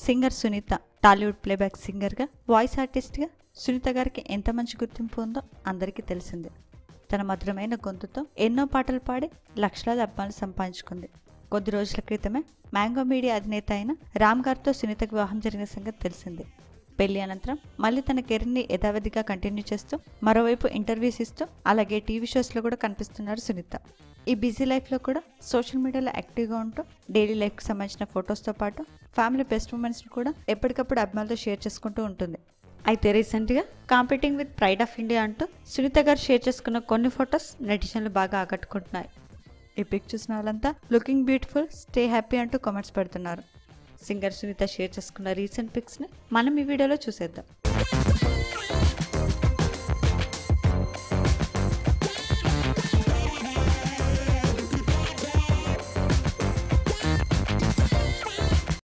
singer Sunitha Tollywood playback సింగర్గా voice ఆర్టిస్ట్గా సునీత గారికి ఎంత మంచి గుర్తింపు ఉందో అందరికీ తెలిసిందే తన మధురమైన గొంతుతో ఎన్నో పాటలు పాడి లక్షలాది అభిమానులు సంపాదించుకుంది కొద్ది రోజుల క్రితమే మ్యాంగో మీడియా అధినేత అయిన రామ్ గారితో సునీతకు వివాహం జరిగిన సంగతి తెలిసిందే పెళ్లి అనంతరం మళ్ళీ తన కెరీర్ని యథావిధిగా కంటిన్యూ చేస్తూ మరోవైపు ఇంటర్వ్యూస్ ఇస్తూ అలాగే టీవీ షోస్లో కూడా కనిపిస్తున్నారు సునీత ఈ బిజీ లైఫ్లో కూడా సోషల్ మీడియాలో యాక్టివ్గా ఉంటూ డైలీ లైఫ్కి సంబంధించిన ఫొటోస్తో పాటు ఫ్యామిలీ బెస్ట్ మూమెంట్స్ని కూడా ఎప్పటికప్పుడు అభిమానులతో షేర్ చేసుకుంటూ ఉంటుంది అయితే రీసెంట్గా competing with pride of India అంటూ సునీత గారు షేర్ చేసుకున్న కొన్ని ఫొటోస్ నెటిజన్లు బాగా ఆకట్టుకుంటున్నాయి ఈ పిక్ చూసిన వాళ్ళంతా లుకింగ్ బ్యూటిఫుల్ స్టే హ్యాపీ అంటూ కామెంట్స్ పెడుతున్నారు సింగర్ సునీత షేర్ చేసుకున్న రీసెంట్ పిక్స్ని మనం ఈ వీడియోలో చూసేద్దాం